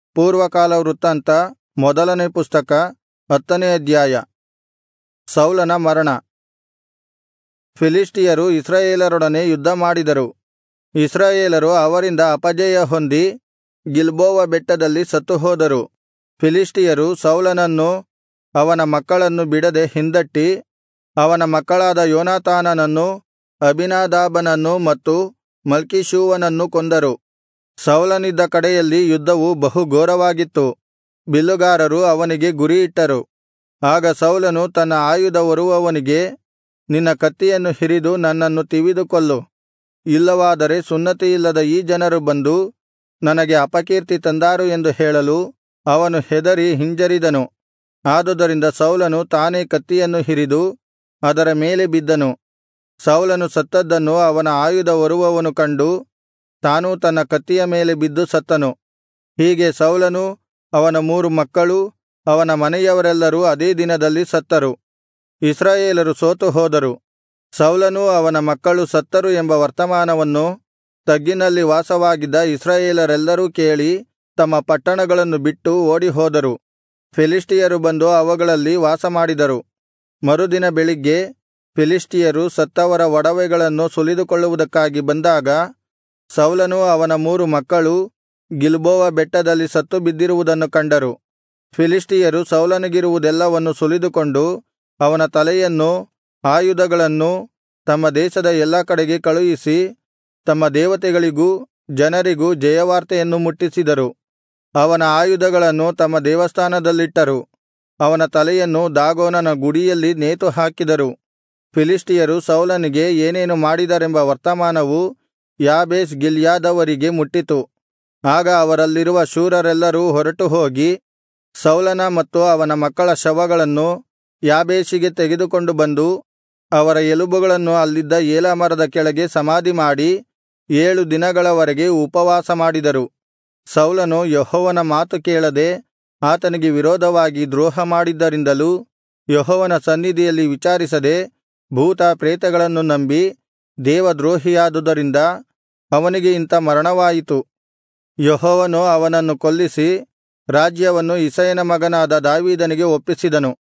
ಪೂರ್ವಕಾಲ ವೃತ್ತಾಂತ ಮೊದಲನೇ ಪುಸ್ತಕ ಹತ್ತನೇ ಅಧ್ಯಾಯ ಸೌಲನ ಮರಣ ಫಿಲಿಷ್ಟಿಯರು ಇಸ್ರಾಯೇಲರೊಡನೆ ಯುದ್ಧಮಾಡಿದರು ಇಸ್ರಾಯೇಲರು ಅವರಿಂದ ಅಪಜಯ ಹೊಂದಿ ಗಿಲ್ಬೋವ ಬೆಟ್ಟದಲ್ಲಿ ಸತ್ತುಹೋದರು ಫಿಲಿಷ್ಟಿಯರು ಸೌಲನನ್ನೂ ಅವನ ಮಕ್ಕಳನ್ನು ಬಿಡದೆ ಹಿಂದಟ್ಟಿ ಅವನ ಮಕ್ಕಳಾದ ಯೋನಾತಾನನನ್ನೂ ಅಬೀನಾದಾಬನನ್ನೂ ಮತ್ತು ಮಲ್ಕೀಷೂವನನ್ನೂ ಕೊಂದರು ಸೌಲನಿದ್ದ ಕಡೆಯಲ್ಲಿ ಯುದ್ಧವು ಬಹು ಘೋರವಾಗಿತ್ತು ಬಿಲ್ಲುಗಾರರು ಅವನಿಗೆ ಗುರಿಯಿಟ್ಟರು ಆಗ ಸೌಲನು ತನ್ನ ಆಯುಧ ಹೊರುವವನಿಗೆ ನಿನ್ನ ಕತ್ತಿಯನ್ನು ಹಿರಿದು ನನ್ನನ್ನು ತಿವಿದು ಕೊಲ್ಲು ಇಲ್ಲವಾದರೆ ಸುನ್ನತಿಯಿಲ್ಲದ ಈ ಜನರು ಬಂದು ನನಗೆ ಅಪಕೀರ್ತಿ ತಂದಾರು ಎಂದು ಹೇಳಲು ಅವನು ಹೆದರಿ ಹಿಂಜರಿದನು ಆದುದರಿಂದ ಸೌಲನು ತಾನೇ ಕತ್ತಿಯನ್ನು ಹಿರಿದು ಅದರ ಮೇಲೆ ಬಿದ್ದನು ಸೌಲನು ಸತ್ತದ್ದನ್ನು ಅವನ ಆಯುಧ ಹೊರುವವನು ಕಂಡು ತಾನೂ ತನ್ನ ಕತ್ತಿಯ ಮೇಲೆ ಬಿದ್ದು ಸತ್ತನು ಹೀಗೆ ಸೌಲನೂ ಅವನ ಮೂರು ಮಕ್ಕಳೂ ಅವನ ಮನೆಯವರೆಲ್ಲರೂ ಅದೇ ದಿನದಲ್ಲಿ ಸತ್ತರು ಇಸ್ರಾಯೇಲರು ಸೋತು ಹೋದರು ಸೌಲನೂ ಅವನ ಮಕ್ಕಳು ಸತ್ತರು ಎಂಬ ವರ್ತಮಾನವನ್ನು ತಗ್ಗಿನಲ್ಲಿ ವಾಸವಾಗಿದ್ದ ಇಸ್ರಾಯೇಲರೆಲ್ಲರೂ ಕೇಳಿ ತಮ್ಮ ಪಟ್ಟಣಗಳನ್ನು ಬಿಟ್ಟು ಓಡಿಹೋದರು ಫಿಲಿಷ್ಟಿಯರು ಬಂದು ಅವುಗಳಲ್ಲಿ ವಾಸಮಾಡಿದರು ಮರುದಿನ ಬೆಳಿಗ್ಗೆ ಫಿಲಿಷ್ಟಿಯರು ಸತ್ತವರ ಒಡವೆಗಳನ್ನು ಸುಲಿದುಕೊಳ್ಳುವುದಕ್ಕಾಗಿ ಬಂದಾಗ ಸೌಲನೂ ಅವನ ಮೂರು ಮಕ್ಕಳೂ ಗಿಲ್ಬೋವ ಬೆಟ್ಟದಲ್ಲಿ ಸತ್ತು ಬಿದ್ದಿರುವುದನ್ನು ಕಂಡರು ಫಿಲಿಷ್ಟಿಯರು ಸೌಲನಿಗಿರುವುದೆಲ್ಲವನ್ನು ಸುಲಿದುಕೊಂಡು ಅವನ ತಲೆಯನ್ನೂ ಆಯುಧಗಳನ್ನೂ ತಮ್ಮ ದೇಶದ ಎಲ್ಲಾ ಕಡೆಗೆ ಕಳುಹಿಸಿ ತಮ್ಮ ದೇವತೆಗಳಿಗೂ ಜನರಿಗೂ ಜಯವಾರ್ತೆಯನ್ನು ಮುಟ್ಟಿಸಿದರು ಅವನ ಆಯುಧಗಳನ್ನು ತಮ್ಮ ದೇವಸ್ಥಾನದಲ್ಲಿಟ್ಟರು ಅವನ ತಲೆಯನ್ನು ದಾಗೋನನ ಗುಡಿಯಲ್ಲಿ ನೇತುಹಾಕಿದರು ಫಿಲಿಷ್ಟಿಯರು ಸೌಲನಿಗೆ ಏನೇನು ಮಾಡಿದರೆಂಬ ವರ್ತಮಾನವು ಯಾಬೇಷ್ ಗಿಲ್ಯಾದವರಿಗೆ ಮುಟ್ಟಿತು ಆಗ ಅವರಲ್ಲಿರುವ ಶೂರರೆಲ್ಲರೂ ಹೊರಟುಹೋಗಿ ಸೌಲನ ಮತ್ತು ಅವನ ಮಕ್ಕಳ ಶವಗಳನ್ನು ಯಾಬೇಷಿಗೆ ತೆಗೆದುಕೊಂಡು ಬಂದು ಅವರ ಎಲುಬುಗಳನ್ನು ಅಲ್ಲಿದ್ದ ಏಲಾ ಮರದ ಕೆಳಗೆ ಸಮಾಧಿಮಾಡಿ ಏಳು ದಿನಗಳವರೆಗೆ ಉಪವಾಸ ಮಾಡಿದರು ಸೌಲನು ಯೆಹೋವನ ಮಾತು ಕೇಳದೆ ಆತನಿಗೆ ವಿರೋಧವಾಗಿ ದ್ರೋಹಮಾಡಿದ್ದರಿಂದಲೂ ಯೆಹೋವನ ಸನ್ನಿಧಿಯಲ್ಲಿ ವಿಚಾರಿಸದೆ ಭೂತ ಪ್ರೇತಗಳನ್ನು ನಂಬಿ ದೇವದ್ರೋಹಿಯಾದುದರಿಂದ ಅವನಿಗೆ ಇಂಥ ಮರಣವಾಯಿತು ಯೆಹೋವನು ಅವನನ್ನು ಕೊಲ್ಲಿಸಿ ರಾಜ್ಯವನ್ನು ಇಷಯನ ಮಗನಾದ ದಾವೀದನಿಗೆ ಒಪ್ಪಿಸಿದನು